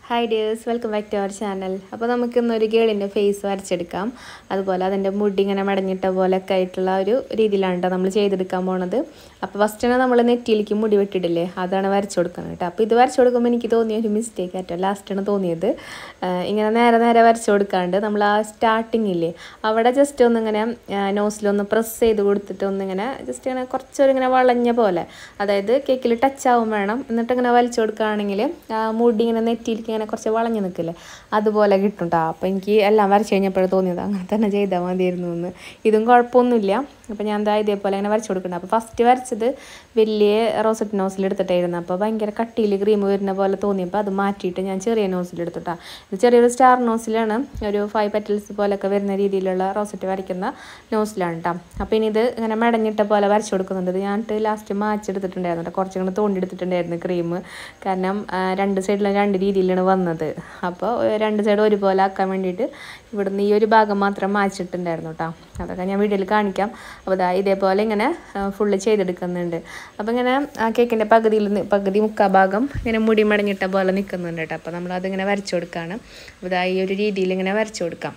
hi dears welcome back to our channel അപ്പോൾ നമുക്ക് ഇന്നൊരു ഗേളിൻ്റെ ഫേസ് വരച്ചെടുക്കാം അതുപോലെ അതിൻ്റെ മുടി ഇങ്ങനെ മടങ്ങിട്ട പോലെയൊക്കെ ആയിട്ടുള്ള ഒരു രീതിയിലാണ് കേട്ടോ നമ്മൾ ചെയ്തെടുക്കാൻ പോണത് അപ്പോൾ ഫസ്റ്റ് തന്നെ നമ്മൾ നെറ്റിയിലേക്ക് മുടി വെട്ടിയിടില്ലേ അതാണ് വരച്ചു കൊടുക്കുന്നത് കേട്ടോ അപ്പോൾ ഇത് വരച്ചു കൊടുക്കുമ്പോൾ എനിക്ക് തോന്നിയ ഒരു മിസ്റ്റേക്ക് ആട്ടോ ലാസ്റ്റാണ് തോന്നിയത് ആഹ് ഇങ്ങനെ നേരെ നേരെ വരച്ചു കൊടുക്കാണ്ട് നമ്മൾ ആ സ്റ്റാർട്ടിങ് ഇല്ലേ അവിടെ ജസ്റ്റ് ഒന്നിങ്ങനെ നോസിലൊന്ന് പ്രസ് ചെയ്ത് കൊടുത്തിട്ട് ഒന്നിങ്ങനെ ജസ്റ്റ് ഇങ്ങനെ കുറച്ചൊരു ഇങ്ങനെ വളഞ്ഞ പോലെ അതായത് കേക്കിൽ ടച്ച് ആവും വേണം എന്നിട്ട് ഇങ്ങനെ വലിച്ചു കൊടുക്കുകയാണെങ്കിൽ ആ മുടി ഇങ്ങനെ നെറ്റിയിലേക്ക് ഇങ്ങനെ കുറച്ച് വളഞ്ഞു നിൽക്കില്ലേ അതുപോലെ കിട്ടും കേട്ടോ അപ്പോൾ എനിക്ക് എല്ലാം വരച്ച് കഴിഞ്ഞപ്പോഴേ തോന്നിയത് അങ്ങനെ തന്നെ ചെയ്താൽ മതിയായിരുന്നു എന്ന് ഇതും കുഴപ്പമൊന്നുമില്ല അപ്പോൾ ഞാൻ എന്താ ഇതേപോലെ ഇങ്ങനെ വരച്ച് കൊടുക്കുന്നത് അപ്പോൾ ഫസ്റ്റ് വരച്ചത് വലിയ റോസറ്റ് നോസിൽ എടുത്തിട്ടായിരുന്നു അപ്പോൾ ഭയങ്കര കട്ടിയിൽ ക്രീം വരുന്ന പോലെ തോന്നിയപ്പോൾ അത് മാറ്റിയിട്ട് ഞാൻ ചെറിയ നോസിൽ എടുത്തിട്ടാ ഇത് ചെറിയൊരു സ്റ്റാർ നോസിലാണ് ഒരു ഫൈവ് പെറ്റൽസ് പോലെയൊക്കെ വരുന്ന രീതിയിലുള്ള റോസറ്റ് വരയ്ക്കുന്ന നോസിലാണ് കേട്ടോ അപ്പോൾ ഇനി ഇത് ഇങ്ങനെ മെടഞ്ഞിട്ട പോലെ വരച്ച് കൊടുക്കുന്നുണ്ട് ഇത് ഞാൻ ലാസ്റ്റ് മാച്ചെടുത്തിട്ടുണ്ടായിരുന്നു കേട്ടോ കുറച്ചും കൂടെ തോണ്ടിയെടുത്തിട്ടുണ്ടായിരുന്നു ക്രീം കാരണം ആ, രണ്ട് സൈഡിലും രണ്ട് രീതിയിലാണ് വന്നത് അപ്പോൾ രണ്ട് സൈഡ് ഒരുപോലെ ആക്കാൻ വേണ്ടിയിട്ട് ഇവിടുന്ന് ഈ ഒരു ഭാഗം മാത്രം മാച്ചിട്ടുണ്ടായിരുന്നു കേട്ടോ അതൊക്കെ ഞാൻ വീഡിയോയിൽ കാണിക്കാം അപ്പോൾ ദാ ഇതേപോലെ ഇങ്ങനെ ഫുള്ള് ചെയ്തെടുക്കുന്നുണ്ട് അപ്പോൾ ഇങ്ങനെ ആ കേക്കിൻ്റെ പകുതിയിൽ നി- പകുതി മുക്കാൽ ഭാഗം ഇങ്ങനെ മുടി മടങ്ങിട്ട പോലെ നിൽക്കുന്നുണ്ട് കേട്ടോ അപ്പോൾ നമ്മളതിങ്ങനെ വരച്ചു കൊടുക്കുകയാണ് അപ്പോൾ ദാ ഈ ഒരു രീതിയിൽ ഇങ്ങനെ വരച്ചു കൊടുക്കാം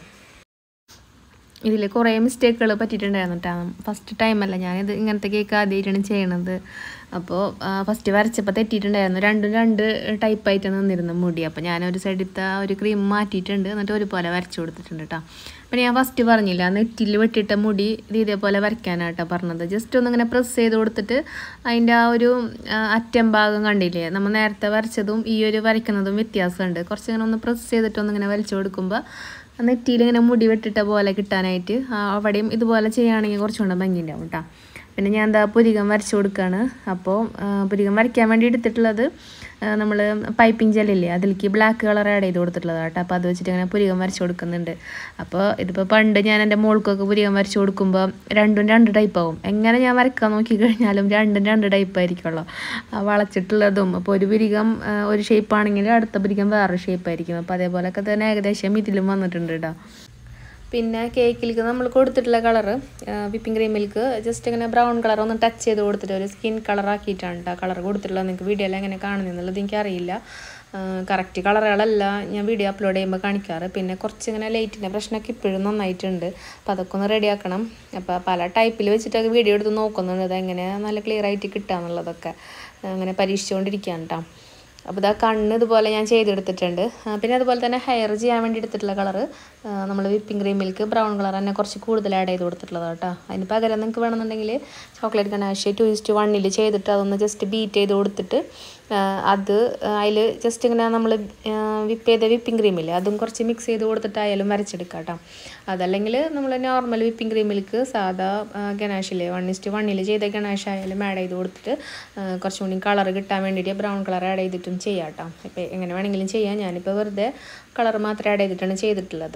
ഇതിൽ കുറേ മിസ്റ്റേക്കുകൾ പറ്റിയിട്ടുണ്ടായിരുന്നു കേട്ടോ ഫസ്റ്റ് ടൈമല്ല ഞാനിത് ഇങ്ങനത്തെ കേക്ക് ആദ്യമായിട്ടാണ് ചെയ്യണത് അപ്പോൾ ഫസ്റ്റ് വരച്ചപ്പോൾ തെറ്റിയിട്ടുണ്ടായിരുന്നു രണ്ടും രണ്ട് ടൈപ്പായിട്ട് നിന്നിരുന്നു മുടി അപ്പോൾ ഞാൻ ഒരു സൈഡിലത്തെ ആ ഒരു ക്രീം മാറ്റിയിട്ടുണ്ട് എന്നിട്ട് ഒരുപോലെ വരച്ചു കൊടുത്തിട്ടുണ്ട് കേട്ടോ പിന്നെ ഞാൻ ഫസ്റ്റ് പറഞ്ഞില്ല നെറ്റിൽ വെട്ടിയിട്ട മുടി ഇത് ഇതേപോലെ വരയ്ക്കാനാട്ടോ പറഞ്ഞത് ജസ്റ്റ് ഒന്നിങ്ങനെ പ്രസ് ചെയ്ത് കൊടുത്തിട്ട് അതിൻ്റെ ആ ഒരു ആ, അറ്റം ഭാഗം കണ്ടില്ലേ നമ്മൾ നേരത്തെ വരച്ചതും ഈ ഒരു വരയ്ക്കുന്നതും വ്യത്യാസമുണ്ട് കുറച്ചിങ്ങനെ ഒന്ന് പ്രസ് ചെയ്തിട്ട് ഒന്നിങ്ങനെ വലിച്ചു കൊടുക്കുമ്പോൾ നെറ്റിയിൽ ഇങ്ങനെ മുടി വെട്ടിട്ട പോലെ കിട്ടാനായിട്ട് ആ, അവിടെയും ഇതുപോലെ ചെയ്യുകയാണെങ്കിൽ കുറച്ചുകൂടെ ഭംഗിയുണ്ടാവും കേട്ടോ പിന്നെ ഞാൻ എന്താ പുരികം വരച്ചു കൊടുക്കുകയാണ് അപ്പോൾ ആ, പുരികം വരയ്ക്കാൻ വേണ്ടി എടുത്തിട്ടുള്ളത് നമ്മൾ പൈപ്പിംഗ് ജെല്ലില്ലേ അതിലേക്ക് ബ്ലാക്ക് കളർ ആഡ് ചെയ്ത് കൊടുത്തിട്ടുള്ളതാണ് കേട്ടോ അപ്പോൾ അത് വെച്ചിട്ട് ഇങ്ങനെ പുരികം വരച്ചു കൊടുക്കുന്നുണ്ട് അപ്പോൾ ഇതിപ്പോൾ പണ്ട് ഞാൻ എൻ്റെ മോൾക്കൊക്കെ പുരികം വരച്ചു കൊടുക്കുമ്പോൾ രണ്ടും രണ്ട് ടൈപ്പ് ആവും എങ്ങനെ ഞാൻ വരയ്ക്കാൻ നോക്കി കഴിഞ്ഞാലും രണ്ടും രണ്ട് ടൈപ്പ് ആയിരിക്കുമല്ലോ ആ വളച്ചിട്ടുള്ളതും അപ്പോൾ ഒരു പുരികം ആ, ഒരു ഷേപ്പ് ആണെങ്കിൽ അടുത്ത പുരികം വേറൊരു ഷേപ്പ് ആയിരിക്കും അപ്പോൾ അതേപോലെയൊക്കെ തന്നെ ഏകദേശം ഇതിലും വന്നിട്ടുണ്ട് കേട്ടോ പിന്നെ കേക്കിലേക്ക് നമ്മൾ കൊടുത്തിട്ടുള്ള കളറ് വിപ്പിംഗ് ക്രീമിലേക്ക് ജസ്റ്റ് ഇങ്ങനെ ബ്രൗൺ കളർ ഒന്ന് ടച്ച് ചെയ്ത് കൊടുത്തിട്ട് ഒരു സ്കിൻ കളർ ആക്കിയിട്ടാണ് കേട്ടോ കളർ കൊടുത്തിട്ടുള്ളത് നിങ്ങൾക്ക് വീഡിയോയിൽ എങ്ങനെ കാണുന്നുള്ളത് എനിക്കറിയില്ല കറക്റ്റ് കളറുകളല്ല ഞാൻ വീഡിയോ അപ്ലോഡ് ചെയ്യുമ്പോൾ കാണിക്കാറ് പിന്നെ കുറച്ച് ഇങ്ങനെ ലൈറ്റിൻ്റെ പ്രശ്നമൊക്കെ ഇപ്പോഴും നന്നായിട്ടുണ്ട് അപ്പോൾ അതൊക്കെ ഒന്ന് റെഡിയാക്കണം അപ്പോൾ പല ടൈപ്പിൽ വെച്ചിട്ടൊക്കെ വീഡിയോ എടുത്ത് നോക്കുന്നുണ്ട് അതെങ്ങനെ നല്ല ക്ലിയർ ആയിട്ട് കിട്ടുക എന്നുള്ളതൊക്കെ അങ്ങനെ പരീക്ഷിച്ചുകൊണ്ടിരിക്കുകയാണ് കേട്ടോ അപ്പോൾ ഇതാ കണ്ണ് ഇതുപോലെ ഞാൻ ചെയ്തെടുത്തിട്ടുണ്ട് ആ, പിന്നെ അതുപോലെ തന്നെ ഹെയർ ചെയ്യാൻ വേണ്ടി എടുത്തിട്ടുള്ള കളറ് നമ്മൾ വിപ്പിംഗ് ക്രീമിലേക്ക് ബ്രൗൺ കളർ തന്നെ കുറച്ച് കൂടുതൽ ആഡ് ചെയ്ത് കൊടുത്തിട്ടുള്ളതാണ് കേട്ടോ അതിന് പകരം നിങ്ങൾക്ക് വേണമെന്നുണ്ടെങ്കിൽ ചോക്ലേറ്റ് ഗണാഷ് ടു ഇസ്റ്റ് വണ്ണിൽ ചെയ്തിട്ട് അതൊന്ന് ജസ്റ്റ് ബീറ്റ് ചെയ്ത് കൊടുത്തിട്ട് ആ, അത് അതിൽ ജസ്റ്റ് ഇങ്ങനെ നമ്മൾ വിപ്പ് ചെയ്ത വിപ്പിംഗ് ക്രീമില്ലേ അതും കുറച്ച് മിക്സ് ചെയ്ത് കൊടുത്തിട്ടായാലും വരച്ചെടുക്കാം കേട്ടോ അതല്ലെങ്കിൽ നമ്മൾ നോർമൽ വിപ്പിംഗ് ക്രീമിലേക്ക് സാധാ ഗണാഷില്ലേ വൺ ഇസ്റ്റ് വണ്ണിൽ ചെയ്ത ഗണാഷ് ആയാലും ആഡ് ചെയ്ത് കൊടുത്തിട്ട് ആ, കുറച്ചും കൂടി കളർ കിട്ടാൻ വേണ്ടിയിട്ട് ബ്രൗൺ കളർ ആഡ് ചെയ്തിട്ടും ചെയ്യാം കേട്ടോ ഇപ്പോൾ എങ്ങനെ വേണമെങ്കിലും ചെയ്യാം ഞാനിപ്പോൾ വെറുതെ കളർ മാത്രം ആഡ് ചെയ്തിട്ടാണ് ചെയ്തിട്ടുള്ളത്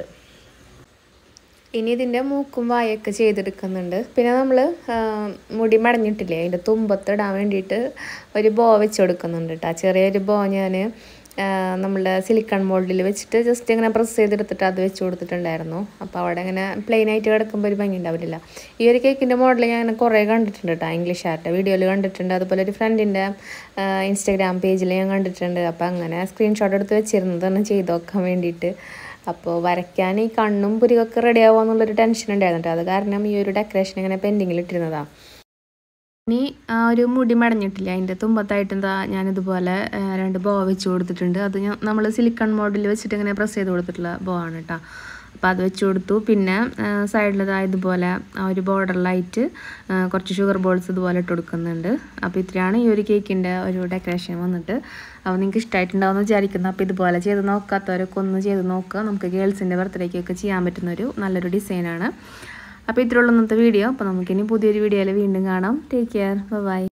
ഇനി ഇതിൻ്റെ മൂക്കും വായൊക്കെ ചെയ്തെടുക്കുന്നുണ്ട് പിന്നെ നമ്മൾ മുടി മടഞ്ഞിട്ടില്ലേ അതിൻ്റെ തുമ്പത്തിടാൻ വേണ്ടിയിട്ട് ഒരു ബോ വെച്ച് കൊടുക്കുന്നുണ്ട് കേട്ടോ ചെറിയൊരു ബോ ഞാൻ നമ്മളുടെ സിലിക്കൺ മോൾഡിൽ വെച്ചിട്ട് ജസ്റ്റ് ഇങ്ങനെ പ്രസ് ചെയ്തെടുത്തിട്ട് അത് വെച്ച് കൊടുത്തിട്ടുണ്ടായിരുന്നു അപ്പോൾ അവിടെ ഇങ്ങനെ പ്ലെയിൻ ആയിട്ട് കിടക്കുമ്പോൾ ഒരു ഭംഗി ഉണ്ടാവില്ല ഈ ഒരു കേക്കിൻ്റെ മോഡൽ ഞാൻ കുറേ കണ്ടിട്ടുണ്ട് കേട്ടോ ഇംഗ്ലീഷ് ആർട്ട് വീഡിയോയിൽ കണ്ടിട്ടുണ്ട് അതുപോലെ ഒരു ഫ്രണ്ടിൻ്റെ ഇൻസ്റ്റാഗ്രാം പേജിൽ ഞാൻ കണ്ടിട്ടുണ്ട് അപ്പോൾ അങ്ങനെ സ്ക്രീൻഷോട്ട് എടുത്ത് വെച്ചിരുന്നതാണ് ചെയ്ത് നോക്കാൻ വേണ്ടിയിട്ട് അപ്പോൾ വരയ്ക്കാൻ ഈ കണ്ണും പുരികൊക്കെ റെഡി ആവുക എന്നുള്ളൊരു ടെൻഷൻ ഉണ്ടായിരുന്നു കേട്ടോ അത് കാരണം ഈ ഒരു ഡെക്കറേഷൻ ഇങ്ങനെ പെൻഡിങ്ങിൽ ഇട്ടിരുന്നതാണ് ഇനി ആ ഒരു മുടി മടഞ്ഞിട്ടില്ല അതിൻ്റെ തുമ്പത്തായിട്ട് എന്താ ഞാനിതുപോലെ ആ, രണ്ട് ബോ വെച്ച് കൊടുത്തിട്ടുണ്ട് അത് ഞാൻ നമ്മൾ സിലിക്കൺ മോഡിൽ വെച്ചിട്ട് ഇങ്ങനെ പ്രസ് ചെയ്ത് കൊടുത്തിട്ടുള്ള ബോ ആണ് കേട്ടോ അപ്പോൾ അത് വെച്ച് കൊടുത്തു പിന്നെ സൈഡിൽ ഇതുപോലെ ആ ഒരു ബോർഡറിലായിട്ട് കുറച്ച് ഷുഗർ ബോൾസ് ഇതുപോലെ ഇട്ട് കൊടുക്കുന്നുണ്ട് അപ്പോൾ ഇത്രയാണ് ഈ ഒരു കേക്കിൻ്റെ ഒരു ഡെക്കറേഷൻ വന്നിട്ട് അപ്പോൾ നിങ്ങൾക്ക് ഇഷ്ടമായിട്ടുണ്ടാവുമെന്ന് വിചാരിക്കുന്നു അപ്പോൾ ഇതുപോലെ ചെയ്ത് നോക്കാത്തവരൊക്കെ ഒന്ന് ചെയ്ത് നോക്കുക നമുക്ക് ഗേൾസിൻ്റെ ബർത്ത്ഡേക്കൊക്കെ ചെയ്യാൻ പറ്റുന്നൊരു നല്ലൊരു ഡിസൈനാണ് അപ്പോൾ ഇത്രയുള്ള ഇന്നത്തെ വീഡിയോ അപ്പോൾ നമുക്കിനി പുതിയൊരു വീഡിയോയിൽ വീണ്ടും കാണാം ടേക്ക് കെയർ ബൈ